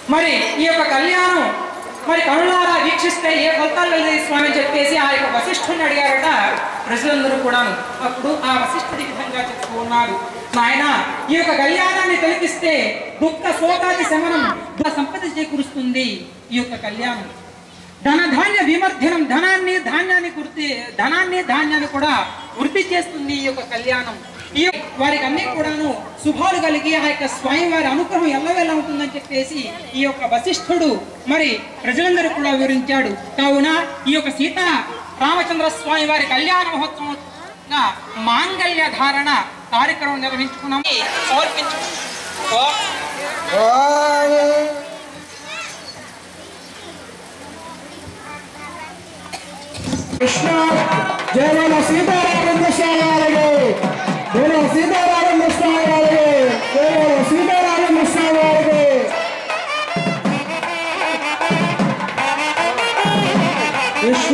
మరి ఈ యొక్క కళ్యాణం మరి కరుణారా వీక్షిస్తే ఏ ఫలితాలు కలిగి స్వామి అని చెప్పేసి ఆ యొక్క వశిష్ఠుని అడిగారట ప్రజలందరూ కూడాను అప్పుడు ఆ వశిష్ఠుడి విధంగా చెప్తూ ఉన్నాడు నాయన ఈ యొక్క కళ్యాణాన్ని తెలిపిస్తే దుఃఖ శోకాది శమనం ధన సంపద చేకూరుస్తుంది ఈ యొక్క కళ్యాణం ధన ధాన్య విమర్ధనం ధనాన్ని ధాన్యాన్ని కుర్తి ధనాన్ని ధాన్యాన్ని కూడా వృద్ధి చేస్తుంది ఈ యొక్క కళ్యాణం ఈ వారికి అన్ని కూడాను శుభాలు కలిగి ఆ యొక్క స్వయం వారి అనుగ్రహం ఎల్లవేళ ఉంటుందని చెప్పేసి ఈ యొక్క వశిష్ఠుడు మరి ప్రజలందరూ కూడా వివరించాడు కావున ఈ యొక్క సీత రామచంద్ర స్వామి వారి కళ్యాణ మహోత్సవం మాంగళ్య ధారణ కార్యక్రమం నిర్వహించుకున్నాము సమర్పించు ఓ కృష్ణ జయ మన సీతారామచంద్ర స్వామి వారికి జయ మన సీతారామచంద్ర స్వామి వారికి జయ మన సీతారామచంద్ర స్వామి వారికి కృష్ణ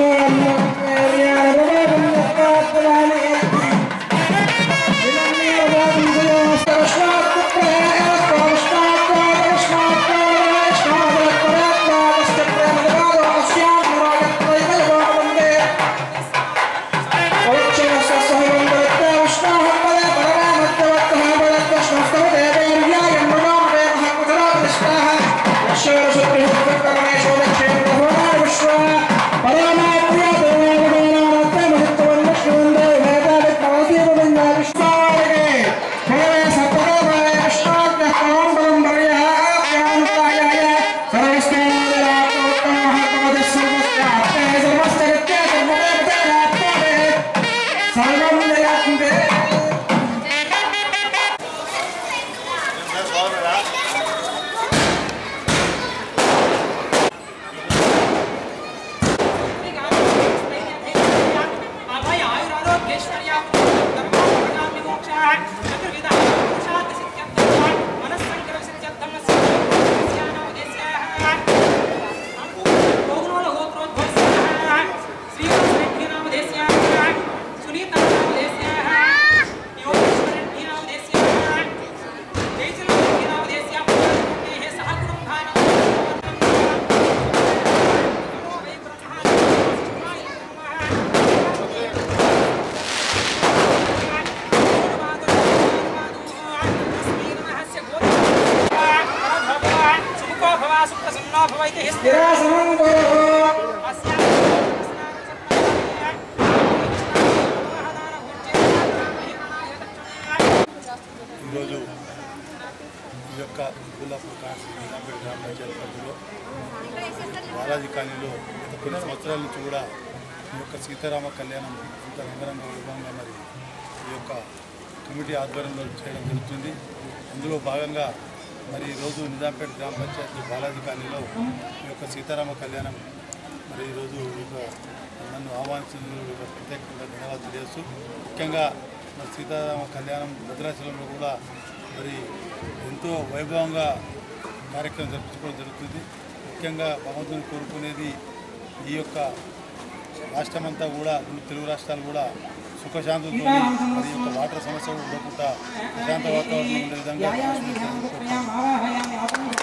అభయ ఆయురారోగ్యేశ్వర్య చతుర్విధ పురుషార్థ సిద్ధ్యర్థం మనస్సంకర సిద్ధ్యర్థం ఓగుణోల గోత్రోద్భవస్య శ్రీకృష్ణరెడ్డి నామదేశ్య సునీత నామదేశ్య యోగేశ్వరెడ్డి నామదేశ్య జయచంద్రెడ్డి నామదేశ్య హే సహ కుటుంబాన ఈరోజు ఈ యొక్క గుల్లాపూర్ కాన్స్టిట్యూషన్ గ్రామ పంచాయతీ పరిధిలో బాలాజీ కాలనీలో గత కొన్ని సంవత్సరాల నుంచి కూడా ఈ యొక్క సీతారామ కళ్యాణం ఇంత రంగరంగ వైభవంగా మరి ఈ యొక్క కమిటీ ఆధ్వర్యంలో చేయడం జరుగుతుంది అందులో భాగంగా మరి ఈరోజు నిజాంపేట గ్రామ పంచాయతీ బాలాజీ కాలనీలో ఈ యొక్క సీతారామ కళ్యాణం మరి ఈరోజు ఈ యొక్క నన్ను ఆహ్వానించినందుకు ఈ యొక్క ప్రత్యేకంగా ధన్యవాదాలు తెలియజేస్తూ ముఖ్యంగా మరి సీతారామ కళ్యాణం భద్రాచలంలో కూడా మరి ఎంతో వైభవంగా కార్యక్రమం జరిపించుకోవడం జరుగుతుంది ముఖ్యంగా భగవంతుని కోరుకునేది ఈ యొక్క రాష్ట్రమంతా కూడా రెండు తెలుగు రాష్ట్రాలు కూడా సుఖశాంతులతో మరి ఈ యొక్క వాటర్ సమస్య కూడా ఉండకుండా ప్రశాంత వాతావరణం ఉండే విధంగా